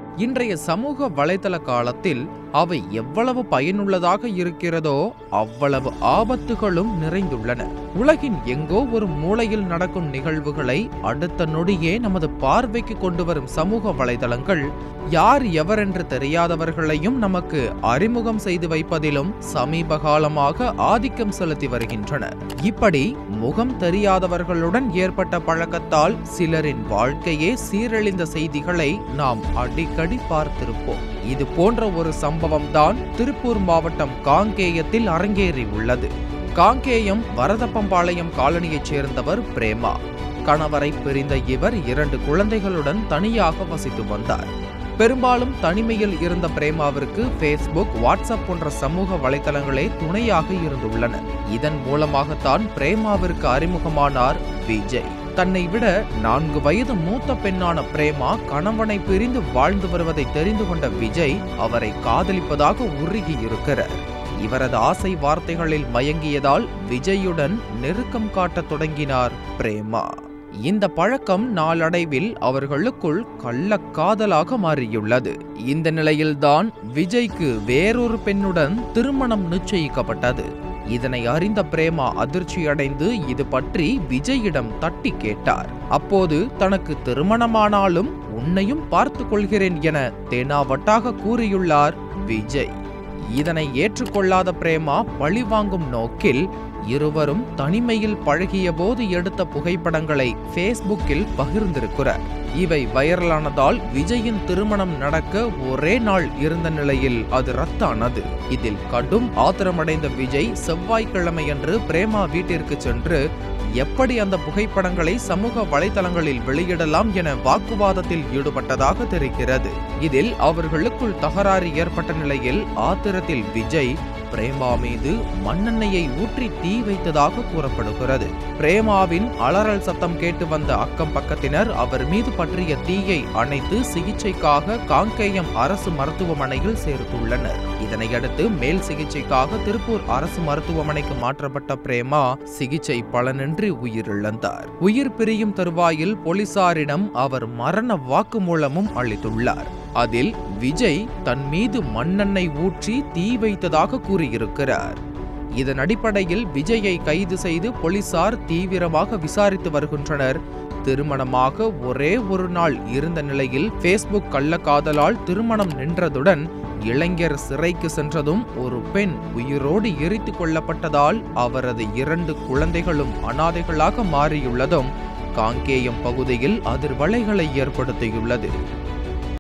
இன்றைய சமூக வலைதள காலத்தில் அவை எவ்வளவு பயனுள்ளதாக இருக்கிறதோ அவ்வளவு ஆபத்துகளும் நிறைந்துள்ளன உலகின் எங்கோ ஒரு மூலையில் நடக்கும் நிகழ்வுகளை அடுத்த நொடியே நமது பார்வைக்கு கொண்டு வரும் சமூக வலைதளங்கள் யார் எவரென்று தெரியாதவர்களையும் நமக்கு அறிமுகம் செய்து வைப்பதிலும் சமீப காலமாக ஆதிக்கம் செலுத்தி வருகின்றன இப்படி முகம் தெரியாதவர்களுடன் ஏற்பட்ட பழக்கத்தால் சிலரின் வாழ்க்கையே சீரழிந்த செய்திகளை நாம் அடிக்கடி பார்த்திருப்போம் இது போன்ற ஒரு சம்பவம் தான் திருப்பூர் மாவட்டம் காங்கேயத்தில் அரங்கேறி உள்ளது காங்கேயம் வரதப்பம்பாளையம் காலனியைச் சேர்ந்தவர் பிரேமா கணவரை பிரிந்த இவர் இரண்டு குழந்தைகளுடன் தனியாக வசித்து வந்தார் பெரும்பாலும் தனிமையில் இருந்த பிரேமாவிற்கு ஃபேஸ்புக் வாட்ஸ்அப் போன்ற சமூக வலைதளங்களே துணையாக இருந்துள்ளன இதன் மூலமாகத்தான் பிரேமாவிற்கு அறிமுகமானார் விஜய் தன்னை விட நான்கு வயது மூத்த பெண்ணான பிரேமா கணவனை பிரிந்து வாழ்ந்து வருவதை தெரிந்து கொண்ட விஜய் அவரை காதலிப்பதாக உருகி இருக்கிறார் இவரது ஆசை வார்த்தைகளில் மயங்கியதால் விஜயுடன் நெருக்கம் காட்டத் தொடங்கினார் பிரேமா இந்த பழக்கம் நாளடைவில் அவர்களுக்குள் கள்ளக்காதலாக மாறியுள்ளது இந்த நிலையில்தான் விஜய்க்கு வேறொரு பெண்ணுடன் திருமணம் நிச்சயிக்கப்பட்டது இதனை அறிந்த பிரேமா அதிர்ச்சியடைந்து இது பற்றி விஜயிடம் தட்டி கேட்டார் அப்போது தனக்கு திருமணமானாலும் உன்னையும் பார்த்து கொள்கிறேன் என தேனாவட்டாக கூறியுள்ளார் விஜய் இதனை ஏற்றுக்கொள்ளாத பிரேமா பழிவாங்கும் நோக்கில் இருவரும் தனிமையில் பழகிய போது எடுத்த புகைப்படங்களை ஃபேஸ்புக்கில் பகிர்ந்திருக்கிறார் இவை வைரலானதால் விஜயின் திருமணம் நடக்க ஒரே நாள் இருந்த நிலையில் அது ரத்தானது இதில் கடும் ஆத்திரமடைந்த விஜய் செவ்வாய்க்கிழமையன்று பிரேமா வீட்டிற்கு சென்று எப்படி அந்த புகைப்படங்களை சமூக வலைதளங்களில் வெளியிடலாம் என வாக்குவாதத்தில் ஈடுபட்டதாக தெரிகிறது இதில் அவர்களுக்குள் தகராறு ஏற்பட்ட நிலையில் ஆத்திரத்தில் விஜய் பிரேமா மீது மண்ணெண்ணெயை ஊற்றி தீ வைத்ததாக கூறப்படுகிறது பிரேமாவின் அலறல் சத்தம் கேட்டு வந்த அக்கம் பக்கத்தினர் அவர் மீது பற்றிய தீயை அணைத்து சிகிச்சைக்காக காங்கேயம் அரசு மருத்துவமனையில் சேர்த்துள்ளனர் இதனையடுத்து மேல் சிகிச்சைக்காக திருப்பூர் அரசு மருத்துவமனைக்கு மாற்றப்பட்ட பிரேமா சிகிச்சை பலனின்றி உயிரிழந்தார் உயிர் பிரியும் தருவாயில் போலீசாரிடம் அவர் மரண வாக்குமூலமும் அளித்துள்ளார் அதில் விஜய் தன் மீது மண்ணெண்ணெய் ஊற்றி தீ வைத்ததாக கூறியிருக்கிறார் இதன் அடிப்படையில் விஜயை கைது செய்து போலீசார் தீவிரமாக விசாரித்து வருகின்றனர் திருமணமாக ஒரே ஒரு நாள் இருந்த நிலையில் ஃபேஸ்புக் கள்ளக்காதலால் திருமணம் நின்றதுடன் இளைஞர் சிறைக்கு சென்றதும் ஒரு பெண் உயிரோடு எரித்து கொல்லப்பட்டதால் அவரது இரண்டு குழந்தைகளும் அனாதைகளாக மாறியுள்ளதும் காங்கேயம் பகுதியில் அதிர்வலைகளை ஏற்படுத்தியுள்ளது